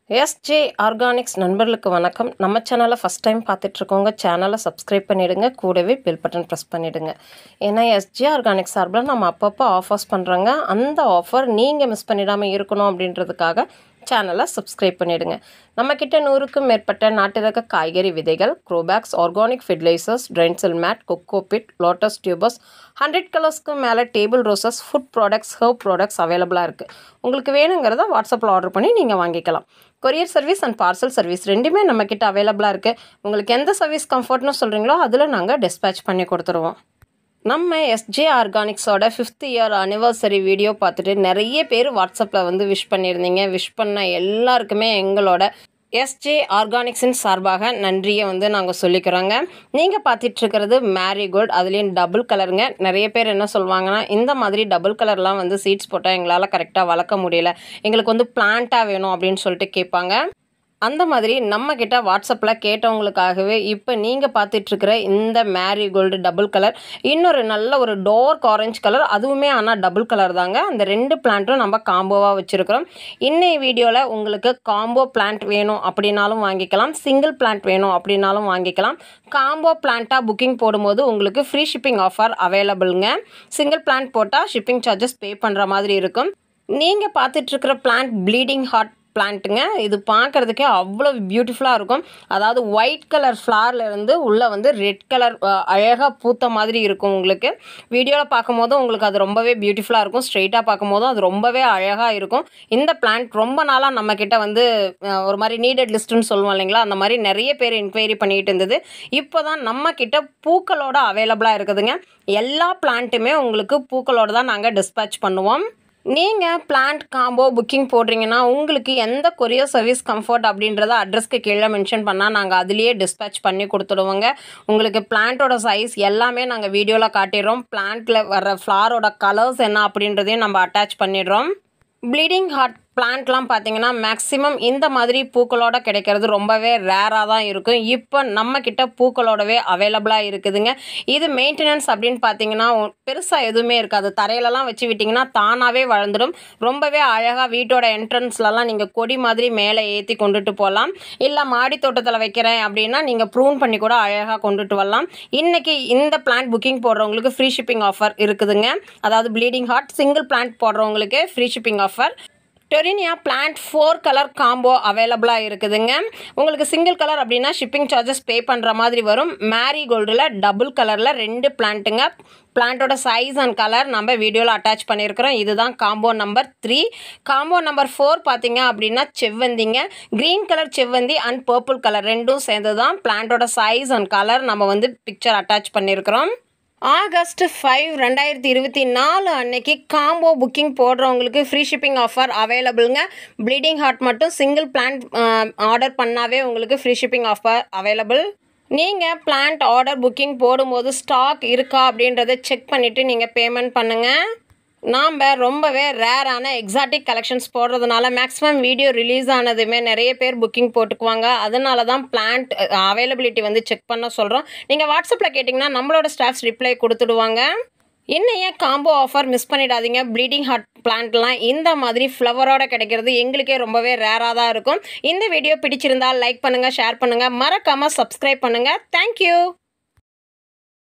SJ organics நண்பர்களுக்கு வணக்கம் நம்ம சேனலை ஃபஸ்ட் டைம் பார்த்துட்ருக்கோங்க சேனலை சப்ஸ்கிரைப் பண்ணிவிடுங்க கூடவே பெல் பட்டன் ப்ரெஸ் பண்ணிவிடுங்க ஏன்னா எஸ்ஜே ஆர்கானிக்ஸ் சார்பில் நம்ம அப்பப்போ ஆஃபர்ஸ் பண்ணுறாங்க அந்த ஆஃபர் நீங்கள் மிஸ் பண்ணிடாமல் இருக்கணும் அப்படின்றதுக்காக சேனலை சப்ஸ்கிரைப் பண்ணிவிடுங்க நம்மக்கிட்ட நூறுக்கும் மேற்பட்ட நாட்டு ரக காய்கறி விதைகள் க்ரோபேக்ஸ் ஆர்கானிக் ஃபெர்டிலைசர்ஸ் ட்ரென்சல் mat cocopeat lotus tubers hundred கலர்ஸ்க்கும் மேலே table roses food products herb products அவைலபிளாக இருக்குது உங்களுக்கு வேணுங்கிறத வாட்ஸ்அப்பில் ஆர்டர் பண்ணி நீங்கள் வாங்கிக்கலாம் courier service and parcel service ரெண்டுமே நம்மக்கிட்ட அவைலபிளாக இருக்குது உங்களுக்கு எந்த சர்வீஸ் கம்ஃபர்ட்னு சொல்கிறீங்களோ அதில் நாங்கள் டிஸ்பேச் பண்ணி கொடுத்துருவோம் நம்ம எஸ்ஜே ஆர்கானிக்ஸோட ஃபிஃப்த் இயர் அனிவர்சரி வீடியோ பார்த்துட்டு நிறைய பேர் வாட்ஸ்அப்பில் வந்து விஷ் பண்ணியிருந்தீங்க விஷ் பண்ண எல்லாருக்குமே எங்களோட எஸ்ஜே ஆர்கானிக்ஸின் சார்பாக நன்றியை வந்து நாங்கள் சொல்லிக்கிறோங்க நீங்கள் பார்த்துட்ருக்கிறது மேரிகோல்டு அதுலேயும் டபுள் கலருங்க நிறைய பேர் என்ன சொல்லுவாங்கன்னா இந்த மாதிரி டபுள் கலர்லாம் வந்து சீட்ஸ் போட்டால் எங்களால் கரெக்டாக வளர்க்க முடியல எங்களுக்கு வந்து பிளான்ட்டாக வேணும் அப்படின்னு சொல்லிட்டு கேட்பாங்க அந்த மாதிரி நம்மக்கிட்ட வாட்ஸ்அப்பில் கேட்டவங்களுக்காகவே இப்போ நீங்கள் பார்த்துட்ருக்கிற இந்த மேரிகோல்டு டபுள் கலர் இன்னொரு நல்ல ஒரு டோர்க் ஆரஞ்சு கலர் அதுவுமே ஆனால் டபுள் கலர் தாங்க அந்த ரெண்டு பிளான்ட்டும் நம்ம காம்போவாக வச்சுருக்கிறோம் இன்னைய வீடியோவில் உங்களுக்கு காம்போ பிளான்ட் வேணும் அப்படின்னாலும் வாங்கிக்கலாம் சிங்கிள் பிளான்ட் வேணும் அப்படின்னாலும் வாங்கிக்கலாம் காம்போ பிளான்ட்டாக புக்கிங் போடும்போது உங்களுக்கு ஃப்ரீ ஷிப்பிங் ஆஃபர் அவைலபிளுங்க சிங்கிள் பிளான்ட் போட்டால் ஷிப்பிங் சார்ஜஸ் பே பண்ணுற மாதிரி இருக்கும் நீங்கள் பார்த்துட்ருக்கிற பிளான்ட் ப்ளீடிங் ஹார்ட் பிளான்ட்டுங்க இது பார்க்குறதுக்கே அவ்வளோ பியூட்டிஃபுல்லாக இருக்கும் அதாவது ஒயிட் கலர் ஃப்ளாரில் இருந்து உள்ளே வந்து ரெட் கலர் அழகாக பூத்த மாதிரி இருக்கும் உங்களுக்கு வீடியோவில் பார்க்கும்போதும் உங்களுக்கு அது ரொம்பவே பியூட்டிஃபுல்லாக இருக்கும் ஸ்ட்ரெயிட்டாக பார்க்கும்போதும் அது ரொம்பவே அழகாக இருக்கும் இந்த பிளான்ட் ரொம்ப நாளாக நம்மக்கிட்ட வந்து அஹ், ஒரு மாதிரி நீடட் லிஸ்ட்டுன்னு சொல்லுவோம் இல்லைங்களா அந்த மாதிரி நிறைய பேர் என்கொயரி பண்ணிகிட்டு இருந்தது இப்போ தான் நம்மக்கிட்ட பூக்களோட அவைலபிளாக இருக்குதுங்க எல்லா பிளான்ட்டுமே உங்களுக்கு பூக்களோட தான் நாங்கள் டிஸ்பேச் பண்ணுவோம் நீங்கள் பிளான்ட் காம்போ புக்கிங் போடுறீங்கன்னா உங்களுக்கு எந்த கொரியர் சர்வீஸ் கம்ஃபர்ட் அப்படின்றத அட்ரஸ்க்கு கீழே மென்ஷன் பண்ணால் நாங்கள் அதுலேயே டிஸ்பேச் பண்ணி கொடுத்துடுவோங்க உங்களுக்கு பிளான்ட்டோட சைஸ் எல்லாமே நாங்கள் வீடியோவில் காட்டிடுறோம் பிளான்ட்டில் வர ஃப்ளாரோட கலர்ஸ் என்ன அப்படின்றதையும் நம்ம அட்டாச் பண்ணிடுறோம் ப்ளீடிங் ஹார்ட் பிளான்ட்லாம் பார்த்தீங்கன்னா மேக்ஸிமம் இந்த மாதிரி பூக்களோட கிடைக்கிறது ரொம்பவே ரேராக தான் இருக்கும் இப்போ நம்ம கிட்ட பூக்களோடவே அவைலபிளாக இருக்குதுங்க இது மெயின்டெனன்ஸ் அப்படின்னு பார்த்தீங்கன்னா பெருசாக எதுவுமே இருக்காது தரையிலலாம் வச்சு விட்டிங்கன்னா தானாகவே வளர்ந்துடும் ரொம்பவே அழகாக வீட்டோட என்ட்ரன்ஸ்லலாம் நீங்கள் கொடி மாதிரி மேலே ஏற்றி கொண்டுட்டு போகலாம் இல்லை மாடி தோட்டத்தில் வைக்கிறேன் அப்படின்னா நீங்கள் ப்ரூன் பண்ணி கூட அழகாக கொண்டுட்டு வரலாம் இன்றைக்கி இந்த பிளான்ட் புக்கிங் போடுறவங்களுக்கு ஃப்ரீ ஷிப்பிங் ஆஃபர் இருக்குதுங்க அதாவது ப்ளீடிங் ஹார்ட் சிங்கிள் பிளான்ட் போடுறவங்களுக்கு free shipping offer torenia plant four colour combo அவைலபிளாக இருக்குதுங்க உங்களுக்கு சிங்கிள் கலர் அப்படின்னா ஷிப்பிங் சார்ஜஸ் பே பண்ணுற மாதிரி வரும் மேரிகோல்டில் டபுள் கலரில் ரெண்டு பிளான்ட்டுங்க பிளான்ட்டோட சைஸ் அண்ட் கலர் நம்ம வீடியோவில் அட்டாச் பண்ணியிருக்கிறோம் இதுதான் combo number three combo number four பார்த்தீங்க அப்படின்னா செவ்வந்திங்க க்ரீன் கலர் செவ்வந்தி அண்ட் பர்பிள் கலர் ரெண்டும் சேர்ந்து தான் பிளான்ட்டோட சைஸ் அண்ட் கலர் நம்ம வந்து பிக்சர் அட்டாச் பண்ணியிருக்கிறோம் ஆகஸ்ட் ஃபைவ் ரெண்டாயிரத்தி இருபத்தி நாலு அன்னைக்கு காம்போ புக்கிங் போடுறவங்களுக்கு ஃப்ரீ ஷிப்பிங் ஆஃபர் அவைலபிளுங்க ப்ளீடிங் ஹார்ட் மட்டும் சிங்கிள் பிளான்ட் ஆர்டர் பண்ணாவே உங்களுக்கு ஃப்ரீ ஷிப்பிங் ஆஃபர் அவைலபிள் நீங்கள் பிளான்ட் ஆர்டர் புக்கிங் போடும்போது ஸ்டாக் இருக்கா அப்படின்றத செக் பண்ணிவிட்டு நீங்கள் பேமெண்ட் பண்ணுங்கள் நாம் ரொம்பவே ரேரான எக்ஸாட்டிக் கலெக்ஷன்ஸ் போடுறதுனால மேக்ஸிமம் வீடியோ ரிலீஸ் ஆனதுமே நிறைய பேர் புக்கிங் போட்டுக்குவாங்க அதனால தான் பிளான்ட் அவைலபிலிட்டி வந்து செக் பண்ண சொல்கிறோம் நீங்கள் வாட்ஸ்அப்பில் கேட்டிங்கன்னா நம்மளோட ஸ்டாஃப்ஸ் ரிப்ளை கொடுத்துடுவாங்க இன்னைய காம்போ ஆஃபர் மிஸ் பண்ணிடாதீங்க ப்ளீடிங் ஹார்ட் பிளான்ட்லாம் இந்த மாதிரி ஃப்ளவரோட கிடைக்கிறது எங்களுக்கே ரொம்பவே ரேராக தான் இருக்கும் இந்த வீடியோ பிடிச்சிருந்தால் லைக் பண்ணுங்கள் ஷேர் பண்ணுங்கள் மறக்காமல் சப்ஸ்கிரைப் பண்ணுங்கள் தேங்க்யூ